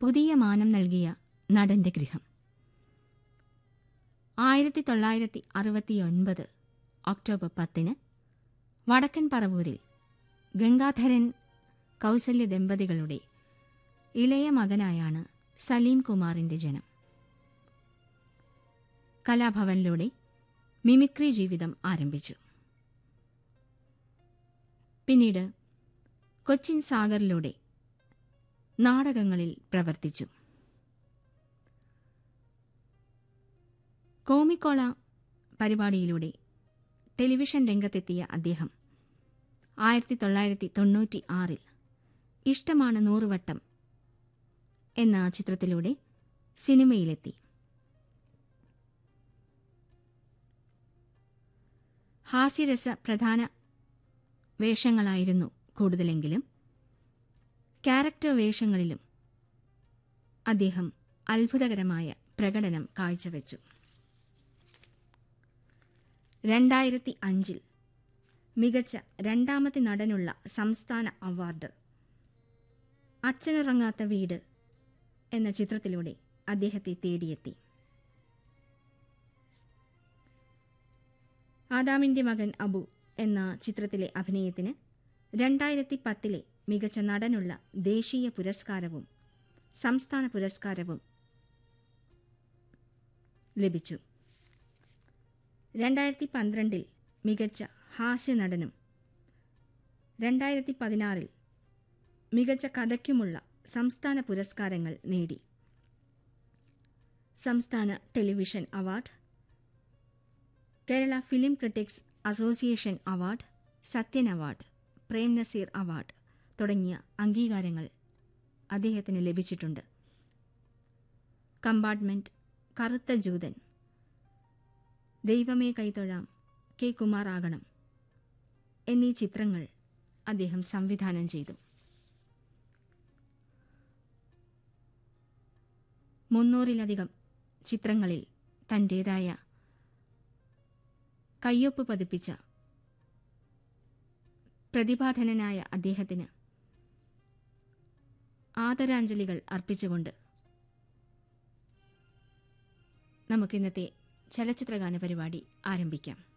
പുതിയ മാനം നൽകിയ നടന്റെ ഗൃഹം ആയിരത്തി തൊള്ളായിരത്തി അറുപത്തിയൊൻപത് ഒക്ടോബർ പത്തിന് വടക്കൻ പറവൂരിൽ ഗംഗാധരൻ കൗസല്യ ദമ്പതികളുടെ ഇളയ മകനായാണ് സലീം കുമാറിന്റെ ജനം കലാഭവനിലൂടെ മിമിക്രി ജീവിതം ആരംഭിച്ചു പിന്നീട് കൊച്ചിൻ സാഗറിലൂടെ നാടകങ്ങളിൽ പ്രവർത്തിച്ചു കോമിക്കോള പരിപാടിയിലൂടെ ടെലിവിഷൻ രംഗത്തെത്തിയ അദ്ദേഹം ആയിരത്തി തൊള്ളായിരത്തി തൊണ്ണൂറ്റി ആറിൽ ഇഷ്ടമാണ് നൂറുവട്ടം എന്ന ചിത്രത്തിലൂടെ സിനിമയിലെത്തി ഹാസ്യരസ പ്രധാന വേഷങ്ങളായിരുന്നു കൂടുതലെങ്കിലും ക്യാരക്ടർ വേഷങ്ങളിലും അദ്ദേഹം അത്ഭുതകരമായ പ്രകടനം കാഴ്ചവെച്ചു രണ്ടായിരത്തി അഞ്ചിൽ മികച്ച രണ്ടാമത്തെ നടനുള്ള സംസ്ഥാന അവാർഡ് അച്ഛനിറങ്ങാത്ത വീട് എന്ന ചിത്രത്തിലൂടെ അദ്ദേഹത്തെ തേടിയെത്തി ആദാമിന്റെ മകൻ അബു എന്ന ചിത്രത്തിലെ അഭിനയത്തിന് രണ്ടായിരത്തി പത്തിലെ മികച്ച നടനുള്ള ദേശീയ പുരസ്കാരവും സംസ്ഥാന പുരസ്കാരവും ലഭിച്ചു രണ്ടായിരത്തി പന്ത്രണ്ടിൽ മികച്ച ഹാസ്യനടനും രണ്ടായിരത്തി പതിനാറിൽ മികച്ച കഥയ്ക്കുമുള്ള സംസ്ഥാന പുരസ്കാരങ്ങൾ നേടി സംസ്ഥാന television award Kerala film critics association award Sathyan award Prem Nazir award തുടങ്ങിയ അംഗീകാരങ്ങൾ അദ്ദേഹത്തിന് ലഭിച്ചിട്ടുണ്ട് കമ്പാർട്ട്മെന്റ് കറുത്ത ജൂതൻ ദൈവമേ കൈതൊഴാം കെ കുമാറാകണം എന്നീ ചിത്രങ്ങൾ അദ്ദേഹം സംവിധാനം ചെയ്തു മുന്നൂറിലധികം ചിത്രങ്ങളിൽ തന്റേതായ കയ്യൊപ്പ് പതിപ്പിച്ച പ്രതിഭാധനനായ അദ്ദേഹത്തിന് ആദരാഞ്ജലികൾ അർപ്പിച്ചുകൊണ്ട് നമുക്കിന്നത്തെ ചലച്ചിത്രഗാന പരിപാടി ആരംഭിക്കാം